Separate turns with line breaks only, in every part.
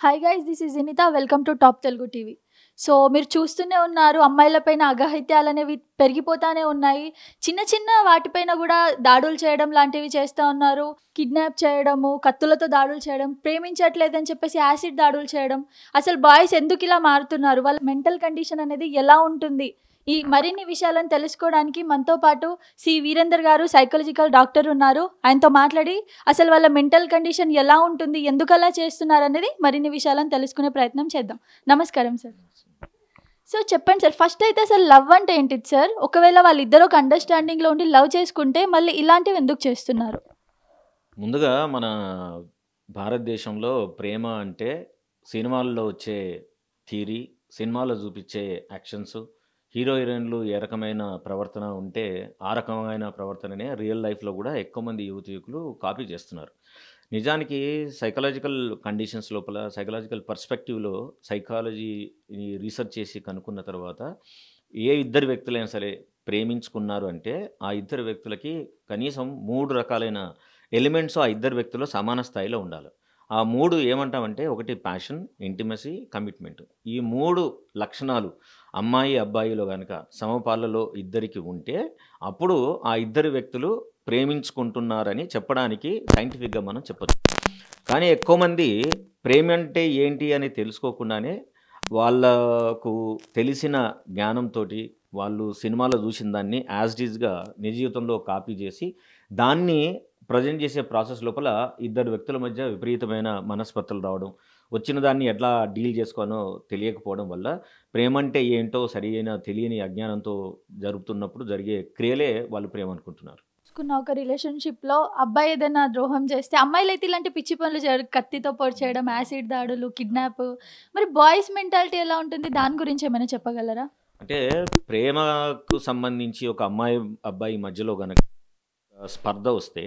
Hi guys this is Initha welcome to top Telugu TV so మీరు చూస్తూనే ఉన్నారు అమ్మాయిలపైన అఘాయిత్యాలు అనేవి పెరిగిపోతానే ఉన్నాయి చిన్న చిన్న వాటిపైన కూడా దాడులు చేయడం లాంటివి చేస్తూ ఉన్నారు కిడ్నాప్ చేయడము కత్తులతో దాడులు చేయడం ప్రేమించట్లేదని చెప్పేసి యాసిడ్ దాడులు చేయడం అసలు బాయ్స్ ఎందుకు ఇలా మారుతున్నారు వాళ్ళ మెంటల్ కండిషన్ అనేది ఎలా ఉంటుంది ఈ మరిన్ని విషయాలను తెలుసుకోవడానికి మనతో పాటు సి వీరేందర్ గారు సైకలాజికల్ డాక్టర్ ఉన్నారు ఆయనతో మాట్లాడి అసలు వాళ్ళ మెంటల్ కండిషన్ ఎలా ఉంటుంది ఎందుకు అలా చేస్తున్నారు అనేది మరిన్ని విషయాలను తెలుసుకునే ప్రయత్నం చేద్దాం నమస్కారం సార్ సో చెప్పండి సార్ ఫస్ట్ అయితే అసలు లవ్ అంటే ఏంటిది సార్ ఒకవేళ వాళ్ళిద్దరు ఒక అండర్స్టాండింగ్లో ఉండి లవ్ చేసుకుంటే మళ్ళీ ఇలాంటివి ఎందుకు చేస్తున్నారు
ముందుగా మన భారతదేశంలో ప్రేమ అంటే సినిమాల్లో వచ్చే థీరీ సినిమాలో చూపించే యాక్షన్స్ హీరో హీరోయిన్లు ఏ రకమైన ప్రవర్తన ఉంటే ఆ రకమైన ప్రవర్తననే రియల్ లైఫ్లో కూడా ఎక్కువ మంది యువత యువకులు కాపీ చేస్తున్నారు నిజానికి సైకలాజికల్ కండిషన్స్ లోపల సైకలాజికల్ పర్స్పెక్టివ్లో సైకాలజీ రీసెర్చ్ చేసి కనుక్కున్న తర్వాత ఏ ఇద్దరు వ్యక్తులైనా సరే ప్రేమించుకున్నారు అంటే ఆ ఇద్దరు వ్యక్తులకి కనీసం మూడు రకాలైన ఎలిమెంట్స్ ఆ ఇద్దరు వ్యక్తులు సమాన స్థాయిలో ఉండాలి ఆ మూడు ఏమంటామంటే ఒకటి ప్యాషన్ ఇంటిమసీ కమిట్మెంట్ ఈ మూడు లక్షణాలు అమ్మాయి అబ్బాయిలో కనుక సమపాలలో ఇద్దరికి ఉంటే అప్పుడు ఆ ఇద్దరు వ్యక్తులు ప్రేమించుకుంటున్నారని చెప్పడానికి సైంటిఫిక్గా మనం చెప్పచ్చు కానీ ఎక్కువ మంది ప్రేమ అంటే ఏంటి అని తెలుసుకోకుండానే వాళ్ళకు తెలిసిన జ్ఞానంతో వాళ్ళు సినిమాలో చూసిన దాన్ని యాజ్ డీజ్గా నిజ జీవితంలో కాపీ చేసి దాన్ని ప్రజెంట్ చేసే ప్రాసెస్ లోపల ఇద్దరు వ్యక్తుల మధ్య విపరీతమైన మనస్పర్ధలు రావడం వచ్చిన దాన్ని ఎట్లా డీల్ చేసుకోవాలో తెలియకపోవడం వల్ల ప్రేమ అంటే ఏంటో సరి అయిన తెలియని అజ్ఞానంతో జరుగుతున్నప్పుడు జరిగే క్రియలే వాళ్ళు ప్రేమ అనుకుంటున్నారు
చూసుకున్న ఒక రిలేషన్షిప్లో అబ్బాయి ఏదైనా ద్రోహం చేస్తే అమ్మాయిలు అయితే ఇలాంటి పిచ్చి పనులు చేయరు కత్తితో పొడి చేయడం యాసిడ్ దాడులు కిడ్నాప్ మరి బాయ్స్ మెంటాలిటీ ఎలా ఉంటుంది దాని గురించి ఏమైనా చెప్పగలరా
అంటే ప్రేమకు సంబంధించి ఒక అమ్మాయి అబ్బాయి మధ్యలో గనక స్పర్ధ వస్తే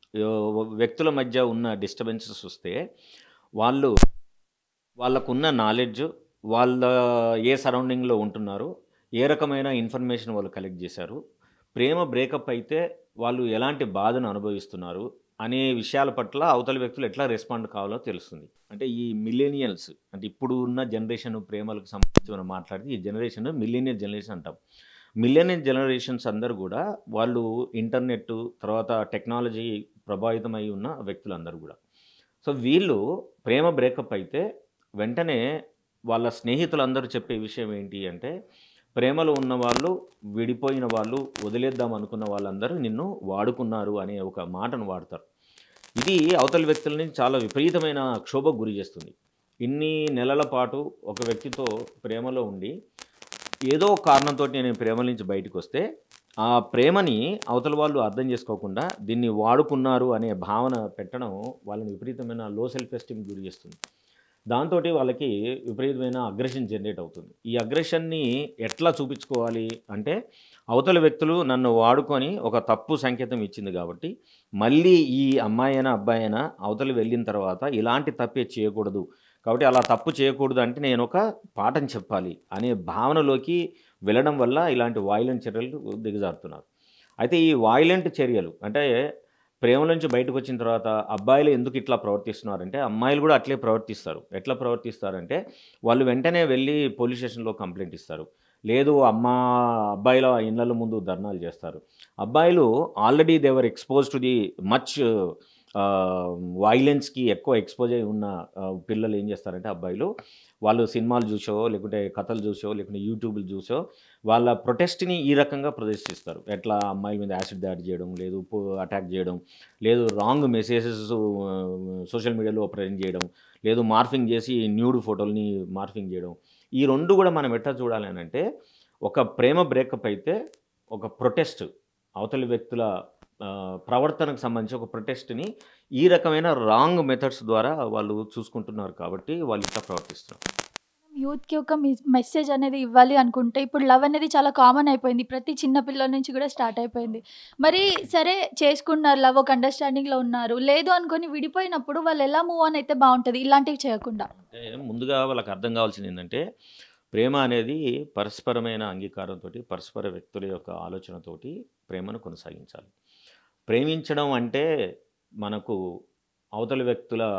యో- వ్యక్తుల మధ్య ఉన్న డిస్టర్బెన్సెస్ వస్తే వాళ్ళు వాళ్ళకున్న నాలెడ్జ్ వాళ్ళ ఏ సరౌండింగ్లో ఉంటున్నారు ఏ రకమైన ఇన్ఫర్మేషన్ వాళ్ళు కలెక్ట్ చేశారు ప్రేమ బ్రేకప్ అయితే వాళ్ళు ఎలాంటి బాధను అనుభవిస్తున్నారు అనే విషయాల పట్ల అవతల వ్యక్తులు ఎట్లా రెస్పాండ్ కావాలో తెలుస్తుంది అంటే ఈ మిలేనియల్స్ అంటే ఇప్పుడు ఉన్న జనరేషన్ ప్రేమలకు సంబంధించి మనం మాట్లాడితే ఈ జనరేషన్ మిలేనియల్ జనరేషన్ అంటాం మిలేనియల్ జనరేషన్స్ అందరూ కూడా వాళ్ళు ఇంటర్నెట్ తర్వాత టెక్నాలజీ ప్రభావితమై ఉన్న వ్యక్తులు అందరూ కూడా సో వీళ్ళు ప్రేమ బ్రేకప్ అయితే వెంటనే వాళ్ళ స్నేహితులందరూ చెప్పే విషయం ఏంటి అంటే ప్రేమలో ఉన్న వాళ్ళు విడిపోయిన వాళ్ళు వదిలేద్దాం అనుకున్న వాళ్ళందరూ నిన్ను వాడుకున్నారు అనే ఒక మాటను వాడతారు ఇది అవతల వ్యక్తులని చాలా విపరీతమైన క్షోభకు గురి చేస్తుంది ఇన్ని నెలల పాటు ఒక వ్యక్తితో ప్రేమలో ఉండి ఏదో ఒక కారణంతో నేను ప్రేమ నుంచి బయటకు వస్తే ఆ ప్రేమని అవతల వాళ్ళు అర్థం చేసుకోకుండా దీన్ని వాడుకున్నారు అనే భావన పెట్టడం వాళ్ళని విపరీతమైన లో సెల్ఫ్ ఎస్టీమ్ గురి చేస్తుంది దాంతో వాళ్ళకి విపరీతమైన అగ్రెషన్ జనరేట్ అవుతుంది ఈ అగ్రెషన్ని ఎట్లా చూపించుకోవాలి అంటే అవతల వ్యక్తులు నన్ను వాడుకొని ఒక తప్పు సంకేతం ఇచ్చింది కాబట్టి మళ్ళీ ఈ అమ్మాయి అయినా అబ్బాయి అయినా అవతల వెళ్ళిన తర్వాత ఇలాంటి తప్పే చేయకూడదు కాబట్టి అలా తప్పు చేయకూడదు అంటే నేను ఒక పాఠం చెప్పాలి అనే భావనలోకి వెళ్ళడం వల్ల ఇలాంటి వాయిలెంట్ చర్యలు దిగజారుతున్నారు అయితే ఈ వాయిలెంట్ చర్యలు అంటే ప్రేమ నుంచి బయటకు వచ్చిన తర్వాత అబ్బాయిలు ఎందుకు ఇట్లా ప్రవర్తిస్తున్నారంటే అమ్మాయిలు కూడా అట్లే ప్రవర్తిస్తారు ఎట్లా ప్రవర్తిస్తారంటే వాళ్ళు వెంటనే వెళ్ళి పోలీస్ స్టేషన్లో కంప్లైంట్ ఇస్తారు లేదు అమ్మ అబ్బాయిల ఇళ్ళ ముందు ధర్నాలు చేస్తారు అబ్బాయిలు already they're expose to the much వైలెన్స్కి ఎక్కువ ఎక్స్పోజ్ అయి ఉన్న ఆ, పిల్లలు ఏం చేస్తారంటే అబ్బాయిలు వాళ్ళు సినిమాలు చూసో లేకుంటే కథలు చూసో లేకుంటే యూట్యూబ్లు చూసో వాళ్ళ ప్రొటెస్ట్ని ఈ రకంగా ప్రదర్శిస్తారు ఎట్లా అమ్మాయిల మీద యాసిడ్ దాడి చేయడం లేదు అటాక్ చేయడం లేదు రాంగ్ మెసేజెస్ సోషల్ మీడియాలో ప్రజెంట్ చేయడం లేదు మార్ఫింగ్ చేసి న్యూడ్ ఫోటోల్ని మార్ఫింగ్ చేయడం ఈ రెండు కూడా మనం ఎట్లా చూడాలి అని అంటే ఒక ప్రేమ బ్రేకప్ అయితే ఒక ప్రొటెస్ట్ అవతలి వ్యక్తుల ఆ, ప్రవర్తనకు సంబంధించి ఒక ప్రొటెస్ట్ని ఈ రకమైన రాంగ్ మెథడ్స్ ద్వారా వాళ్ళు చూసుకుంటున్నారు కాబట్టి వాళ్ళు ఇట్లా ప్రవర్తిస్తున్నారు
యూత్కి ఒక మెసేజ్ అనేది ఇవ్వాలి అనుకుంటే ఇప్పుడు లవ్ అనేది చాలా కామన్ అయిపోయింది ప్రతి చిన్న పిల్లల నుంచి కూడా స్టార్ట్ అయిపోయింది మరి సరే చేసుకున్నారు లవ్ ఒక అండర్స్టాండింగ్లో ఉన్నారు లేదు అనుకొని విడిపోయినప్పుడు వాళ్ళు ఎలా మూవ్ ఆన్ అయితే బాగుంటుంది ఇలాంటివి చేయకుండా
అంటే ముందుగా వాళ్ళకి అర్థం కావాల్సింది ఏంటంటే ప్రేమ అనేది పరస్పరమైన అంగీకారంతో పరస్పర వ్యక్తుల యొక్క ఆలోచనతోటి ప్రేమను కొనసాగించాలి ప్రేమించడం అంటే మనకు అవతల వ్యక్తుల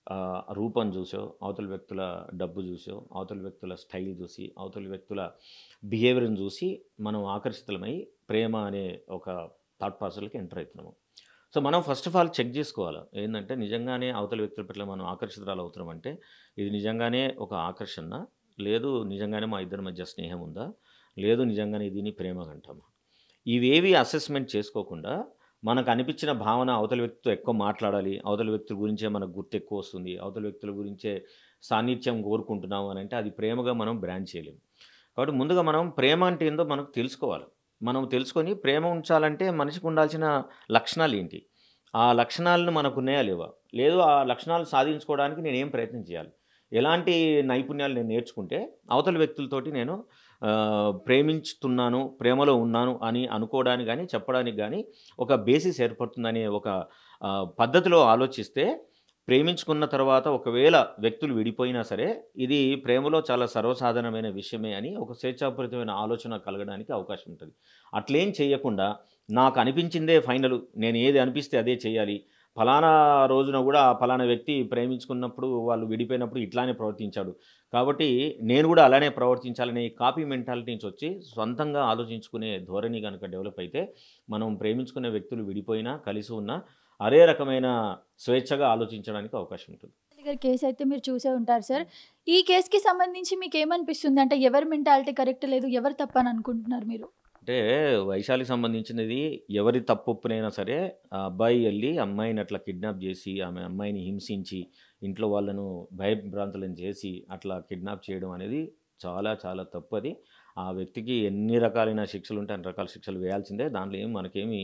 ఆ, రూపం చూసో అవతల వ్యక్తుల డబ్బు చూసో అవతల వ్యక్తుల స్టైల్ చూసి అవతల వ్యక్తుల బిహేవియర్ని చూసి మనం ఆకర్షితులమై ప్రేమ అనే ఒక థాట్ ప్రాసెస్కి ఎంటర్ అవుతున్నాము సో మనం ఫస్ట్ ఆఫ్ ఆల్ చెక్ చేసుకోవాలి ఏంటంటే నిజంగానే అవతల వ్యక్తుల పట్ల మనం ఆకర్షితురాలు అవుతున్నాం అంటే ఇది నిజంగానే ఒక ఆకర్షణ లేదు నిజంగానే మా ఇద్దరి మధ్య స్నేహం ఉందా లేదు నిజంగానే దీన్ని ప్రేమ అంటామా ఇవేవి అసెస్మెంట్ చేసుకోకుండా మనకు అనిపించిన భావన అవతల వ్యక్తితో ఎక్కువ మాట్లాడాలి అవతల వ్యక్తుల గురించే మనకు గుర్తు ఎక్కువ వస్తుంది అవతల వ్యక్తుల గురించే సాన్నిధ్యం కోరుకుంటున్నాం అని అంటే అది ప్రేమగా మనం బ్రాండ్ చేయలేము కాబట్టి ముందుగా మనం ప్రేమ అంటే ఏందో మనకు తెలుసుకోవాలి మనం తెలుసుకొని ప్రేమ ఉంచాలంటే మనిషికి ఉండాల్సిన లక్షణాలు ఏంటి ఆ లక్షణాలను మనకు ఉన్నాయా లేవా లేదు ఆ లక్షణాలు సాధించుకోవడానికి నేను ఏం ప్రయత్నం చేయాలి ఎలాంటి నైపుణ్యాలు నేను నేర్చుకుంటే అవతల వ్యక్తులతోటి నేను ఆ, ప్రేమించుతున్నాను ప్రేమలో ఉన్నాను అని అనుకోవడానికి కానీ చెప్పడానికి కానీ ఒక బేసిస్ ఏర్పడుతుందనే ఒక ఆ, పద్ధతిలో ఆలోచిస్తే ప్రేమించుకున్న తర్వాత ఒకవేళ వ్యక్తులు విడిపోయినా సరే ఇది ప్రేమలో చాలా సర్వసాధారణమైన విషయమే అని ఒక స్వేచ్ఛాపూరితమైన ఆలోచన కలగడానికి అవకాశం ఉంటుంది అట్లేం చేయకుండా నాకు అనిపించిందే ఫైనల్ నేను ఏది అనిపిస్తే అదే చేయాలి ఫలానా రోజున కూడా ఆ ఫలానా వ్యక్తి ప్రేమించుకున్నప్పుడు వాళ్ళు విడిపోయినప్పుడు ఇట్లానే ప్రవర్తించాడు కాబట్టి నేను కూడా అలానే ప్రవర్తించాలనే కాపీ మెంటాలిటీ నుంచి వచ్చి సొంతంగా ఆలోచించుకునే ధోరణి కనుక డెవలప్ అయితే మనం ప్రేమించుకునే వ్యక్తులు విడిపోయినా కలిసి ఉన్నా అదే రకమైన స్వేచ్ఛగా ఆలోచించడానికి అవకాశం ఉంటుంది
గారి కేసు అయితే మీరు చూసే ఉంటారు సార్ ఈ కేసుకి సంబంధించి మీకు ఏమనిపిస్తుంది అంటే ఎవరి మెంటాలిటీ కరెక్ట్ లేదు ఎవరు తప్పని అనుకుంటున్నారు మీరు
అంటే వైశాలికి సంబంధించినది ఎవరి తప్పొప్పునైనా సరే ఆ అబ్బాయి వెళ్ళి అమ్మాయిని అట్లా కిడ్నాప్ చేసి ఆమె అమ్మాయిని హింసించి ఇంట్లో వాళ్ళను భయభ్రాంతులను చేసి అట్లా కిడ్నాప్ చేయడం అనేది చాలా చాలా తప్పది ఆ వ్యక్తికి ఎన్ని రకాలైన శిక్షలు ఉంటే అన్ని రకాల శిక్షలు వేయాల్సిందే దాంట్లో ఏం మనకేమి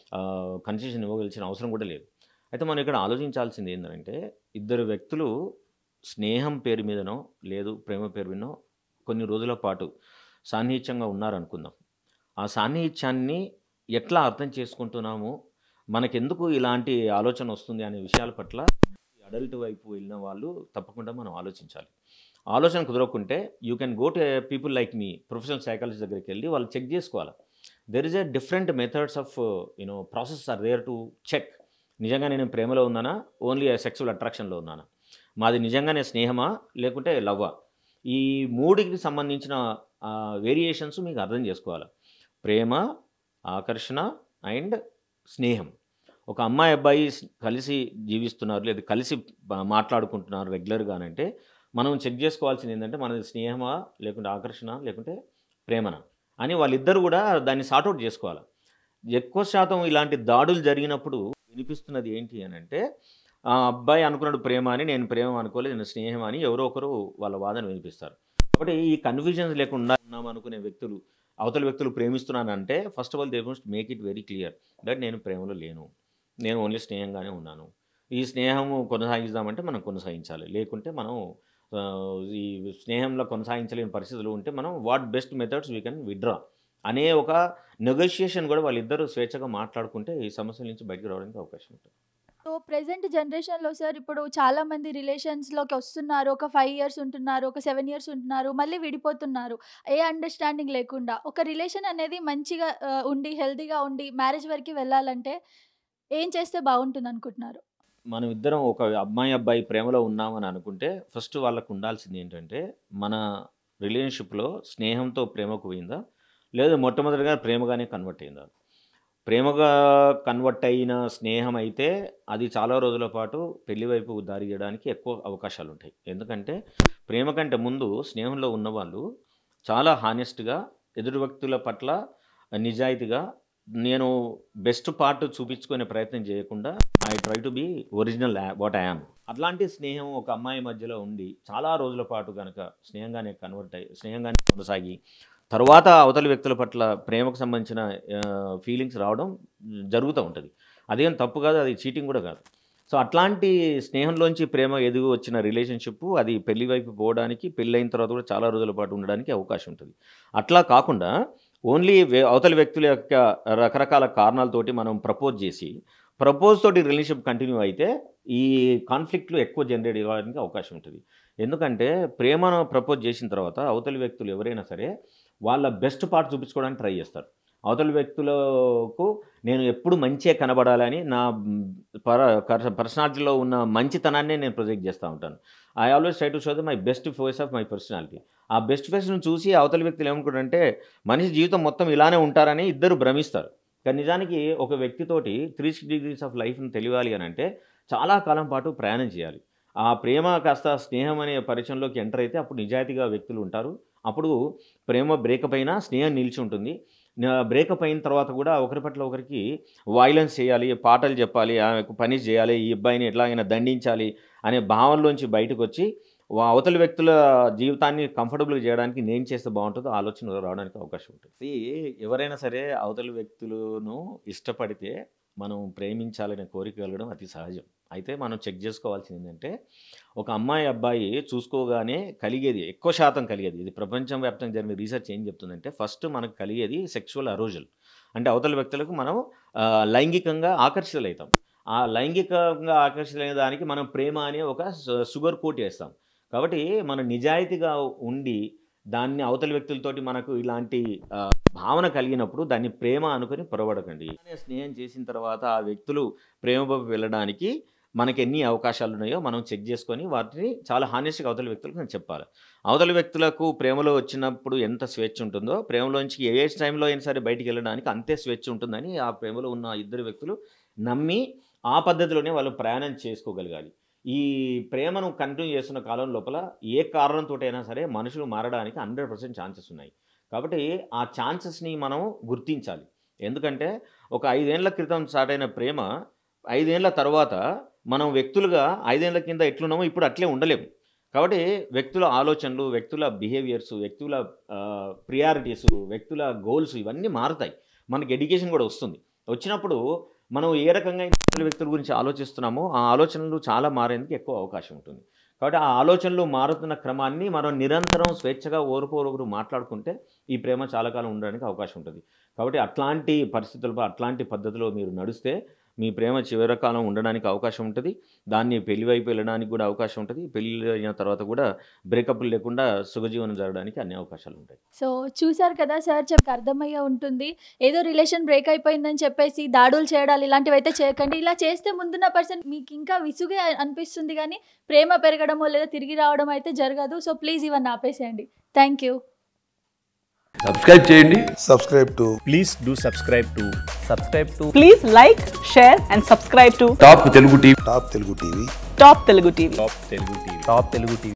కన్సెషన్ ఇవ్వగలిసిన అవసరం కూడా లేదు అయితే మనం ఇక్కడ ఆలోచించాల్సింది ఏంటంటే ఇద్దరు వ్యక్తులు స్నేహం పేరు మీదనో లేదు ప్రేమ పేరు మీదనో కొన్ని రోజుల పాటు సాన్నిహిత్యంగా ఉన్నారనుకుందాం ఆ సాన్నిహిత్యాన్ని ఎట్లా అర్థం చేసుకుంటున్నాము మనకెందుకు ఇలాంటి ఆలోచన వస్తుంది అనే విషయాల పట్ల అడల్ట్ వైపు వెళ్ళిన వాళ్ళు తప్పకుండా మనం ఆలోచించాలి ఆలోచన కుదరకుంటే you can go to people like me professional psychology దగ్గరికి వెళ్ళి వాళ్ళు చెక్ చేసుకోవాలి there is a different methods of you know process are there to check నిజంగా నేను ప్రేమలో ఉన్నానా ఓన్లీ సెక్సువల్ అట్రాక్షన్లో ఉన్నానా మాది నిజంగానే స్నేహమా లేకుంటే లవ్వా ఈ మూడికి సంబంధించిన వేరియేషన్స్ మీకు అర్థం చేసుకోవాలి ప్రేమ ఆకర్షణ అండ్ స్నేహం ఒక అమ్మాయి అబ్బాయి స్- కలిసి జీవిస్తున్నారు లేదా కలిసి బ- మాట్లాడుకుంటున్నారు రెగ్యులర్గా అంటే మనం చెక్ చేసుకోవాల్సింది ఏంటంటే మనది స్నేహమా లేకుంటే ఆకర్షణ లేకుంటే ప్రేమనా అని వాళ్ళిద్దరు కూడా దాన్ని సార్ట్అవుట్ చేసుకోవాలి ఎక్కువ శాతం ఇలాంటి దాడులు జరిగినప్పుడు వినిపిస్తున్నది ఏంటి అని అంటే ఆ అబ్బాయి అనుకున్నాడు ప్రేమ అని నేను ప్రేమ అనుకోలేదు నేను స్నేహం అని ఎవరో ఒకరు వాళ్ళ వాదన వినిపిస్తారు కాబట్టి ఈ కన్ఫ్యూజన్స్ లేకుండా ఉన్నాం అనుకునే వ్యక్తులు అవతల వ్యక్తులు ప్రేమిస్తున్నానంటే first of all they must make it very clear that నేను ప్రేమలో లేను నేను ఓన్లీ స్నేహంగానే ఉన్నాను ఈ స్నేహం కొనసాగిద్దామంటే మనం కొనసాగించాలి లేకుంటే మనం ఆ, ఈ స్నేహంలో కొనసాగించలేని పరిస్థితులు ఉంటే మనం what best methods we can withdraw అనే ఒక నెగోషియేషన్ కూడా వాళ్ళిద్దరూ స్వేచ్ఛగా మాట్లాడుకుంటే ఈ సమస్యల నుంచి బయటకు రావడానికి అవకాశం ఉంటుంది
సో ప్రెసెంట్ జనరేషన్లో సార్ ఇప్పుడు చాలా మంది రిలేషన్స్లోకి వస్తున్నారు ఒక ఫైవ్ ఇయర్స్ ఉంటున్నారు ఒక సెవెన్ ఇయర్స్ ఉంటున్నారు మళ్ళీ విడిపోతున్నారు ఏ అండర్స్టాండింగ్ లేకుండా ఒక రిలేషన్ అనేది మంచిగా ఆ, ఉండి హెల్తీగా ఉండి మ్యారేజ్ వరకు వెళ్ళాలంటే ఏం చేస్తే బాగుంటుంది అనుకుంటున్నారు
మనం ఇద్దరం ఒక అమ్మాయి అబ్బాయి ప్రేమలో ఉన్నామని అనుకుంటే ఫస్ట్ వాళ్ళకు ఉండాల్సింది ఏంటంటే మన రిలేషన్షిప్లో స్నేహంతో ప్రేమకు పోయిందా లేదా మొట్టమొదటిగా ప్రేమగానే కన్వర్ట్ అయిందా ప్రేమగా కన్వర్ట్ అయిన స్నేహం అయితే అది చాలా రోజుల పాటు పెళ్లి వైపు దారి చేయడానికి ఎక్కువ అవకాశాలు ఉంటాయి ఎందుకంటే ప్రేమ కంటే ముందు స్నేహంలో ఉన్నవాళ్ళు చాలా హానెస్ట్గా ఎదురు వ్యక్తుల పట్ల నిజాయితీగా నేను బెస్ట్ పార్ట్ చూపించుకునే ప్రయత్నం చేయకుండా I try to be original what I am అట్లాంటి స్నేహం ఒక అమ్మాయి మధ్యలో ఉండి చాలా రోజుల పాటు కనుక స్నేహంగానే కన్వర్ట్ అయ్యి స్నేహంగానే కొనసాగి తర్వాత అవతలి వ్యక్తుల పట్ల ప్రేమకు సంబంధించిన ఫీలింగ్స్ రావడం జరుగుతూ ఉంటుంది అదేం తప్పు కాదు అది చీటింగ్ కూడా కాదు సో అట్లాంటి స్నేహంలోంచి ప్రేమ ఎదుగు వచ్చిన రిలేషన్షిప్ అది పెళ్లి వైపు పోవడానికి పెళ్ళైన తర్వాత కూడా చాలా రోజుల పాటు ఉండడానికి అవకాశం ఉంటుంది అట్లా కాకుండా ఓన్లీ వే- అవతలి వ్యక్తుల యొక్క రకరకాల కారణాలతోటి మనం ప్రపోజ్ చేసి ప్రపోజ్ తోటి రిలేషన్షిప్ కంటిన్యూ అయితే ఈ కాన్ఫ్లిక్ట్లు ఎక్కువ జనరేట్ అవ్వడానికి అవకాశం ఉంటుంది ఎందుకంటే ప్రేమను ప్రపోజ్ చేసిన తర్వాత అవతలి వ్యక్తులు ఎవరైనా సరే వాళ్ళ బెస్ట్ పార్ట్ చూపించుకోవడానికి ట్రై చేస్తారు అవతల వ్యక్తులకు నేను ఎప్పుడు మంచిగా కనబడాలని నా మ్, పర పర్సనాలిటీలో ఉన్న మంచితనాన్ని నేను ప్రొజెక్ట్ చేస్తూ ఉంటాను I always try to show the my best face of my personality ఆ బెస్ట్ ఫేస్ను చూసి అవతల వ్యక్తులు ఏమనుకుంటారంటే మనిషి జీవితం మొత్తం ఇలానే ఉంటారని ఇద్దరు భ్రమిస్తారు కానీ నిజానికి ఒక వ్యక్తితోటి త్రీ డిగ్రీస్ ఆఫ్ లైఫ్ని తెలియాలి అని అంటే చాలా కాలం పాటు ప్రయాణం చేయాలి ఆ ప్రేమ కాస్త స్నేహం అనే పరిచయంలోకి ఎంటర్ అయితే అప్పుడు నిజాయితీగా వ్యక్తులు ఉంటారు అప్పుడు ప్రేమ బ్రేకప్ అయినా స్నేహం నిలిచి ఉంటుంది బ్రేకప్ అయిన తర్వాత కూడా ఒకరి పట్ల ఒకరికి వైలెన్స్ చేయాలి పాటలు చెప్పాలి ఆమెకు పని చేయాలి ఈ అబ్బాయిని ఎట్లాగైనా దండించాలి అనే భావనలోంచి బయటకు వచ్చి వా- అవతల వ్యక్తుల జీవితాన్ని కంఫర్టబుల్గా చేయడానికి నేను చేస్తే బాగుంటుందో ఆలోచన రావడానికి అవకాశం ఉంటుంది See, ఎవరైనా సరే అవతల వ్యక్తులను ఇష్టపడితే మనం ప్రేమించాలనే కోరిక కలగడం అతి సహజం అయితే మనం చెక్ చేసుకోవాల్సింది ఏంటంటే ఒక అమ్మాయి అబ్బాయి చూసుకోగానే కలిగేది ఎక్కువ శాతం కలిగేది ఇది ప్రపంచం వ్యాప్తంగా జరిగిన రీసెర్చ్ ఏం చెప్తుందంటే ఫస్ట్ మనకు కలిగేది సెక్షువల్ అరోజల్ అంటే అవతల వ్యక్తులకు మనం ఆ, లైంగికంగా ఆకర్షితులవుతాం ఆ లైంగికంగా ఆకర్షితులైన దానికి మనం ప్రేమ అనే ఒక సు- షుగర్ కోట్ వేస్తాం కాబట్టి మనం నిజాయితీగా ఉండి దాన్ని అవతల వ్యక్తులతోటి మనకు ఇలాంటి ఆ, భావన కలిగినప్పుడు దాన్ని ప్రేమ అనుకుని పొరబడకండి స్నేహం చేసిన తర్వాత ఆ వ్యక్తులు ప్రేమలోకి వెళ్ళడానికి మనకి ఎన్ని అవకాశాలు ఉన్నాయో మనం చెక్ చేసుకొని వాటిని చాలా హానెస్ట్గా అవతల వ్యక్తులకు నేను చెప్పాలి అవతల వ్యక్తులకు ప్రేమలో వచ్చినప్పుడు ఎంత స్వేచ్ఛ ఉంటుందో ప్రేమలోంచి ఏ టైంలో అయినా సరే బయటికి వెళ్ళడానికి అంతే స్వేచ్ఛ ఉంటుందని ఆ ప్రేమలో ఉన్న ఇద్దరు వ్యక్తులు నమ్మి ఆ పద్ధతిలోనే వాళ్ళు ప్రయాణం చేసుకోగలగాలి ఈ ప్రేమను కంటిన్యూ చేస్తున్న కాలం లోపల ఏ కారణంతో అయినా సరే మనుషులు మారడానికి హండ్రెడ్ పర్సెంట్ ఛాన్సెస్ ఉన్నాయి కాబట్టి ఆ ఛాన్సెస్ని మనం గుర్తించాలి ఎందుకంటే ఒక ఐదేళ్ల క్రితం స్టార్ట్ అయిన ప్రేమ ఐదేళ్ల తర్వాత మనం వ్యక్తులుగా ఐదేళ్ల కింద ఎట్లున్నామో ఇప్పుడు అట్లే ఉండలేము కాబట్టి వ్యక్తుల ఆలోచనలు వ్యక్తుల బిహేవియర్స్ వ్యక్తుల ప్రియారిటీస్ వ్యక్తుల గోల్స్ ఇవన్నీ మారుతాయి మనకి ఎడ్యుకేషన్ కూడా వస్తుంది వచ్చినప్పుడు మనం ఏ రకంగా ఇతర వ్యక్తుల గురించి ఆలోచిస్తున్నామో ఆ ఆలోచనలు చాలా మారేందుకు ఎక్కువ అవకాశం ఉంటుంది కాబట్టి ఆ ఆలోచనలు మారుతున్న క్రమాన్ని మనం నిరంతరం స్వేచ్ఛగా ఓరుకోరు మాట్లాడుకుంటే ఈ ప్రేమ చాలా కాలం ఉండడానికి అవకాశం ఉంటుంది కాబట్టి అట్లాంటి పరిస్థితుల్లో అట్లాంటి పద్ధతిలో మీరు నడిస్తే మీ ప్రేమ చివరి కాలం ఉండడానికి అవకాశం ఉంటుంది దాన్ని పెళ్లి వైపు వెళ్ళడానికి కూడా అవకాశం ఉంటుంది పెళ్లి అయిన తర్వాత కూడా బ్రేకప్లు లేకుండా సుఖజీవనం జరగడానికి అన్ని అవకాశాలు ఉంటాయి
సో చూసారు కదా సార్ చెప్పి అర్థమయ్యే ఉంటుంది ఏదో రిలేషన్ బ్రేక్ అయిపోయిందని చెప్పేసి దాడులు చేయడాలు ఇలాంటివి అయితే చేయకండి ఇలా చేస్తే ముందున్న పర్సన్ మీకు ఇంకా విసుగే అనిపిస్తుంది కానీ ప్రేమ పెరగడమో లేదా తిరిగి రావడం అయితే జరగదు సో ప్లీజ్ ఇవన్నీ ఆపేసేయండి థ్యాంక్ యూ
సబ్స్క్రైబ్ చేయండి
subscribe to
please do subscribe to subscribe to
Please like, share, and subscribe to
top Telugu TV
Top Telugu TV.
Top Telugu TV.
top telugu tv top telugu tv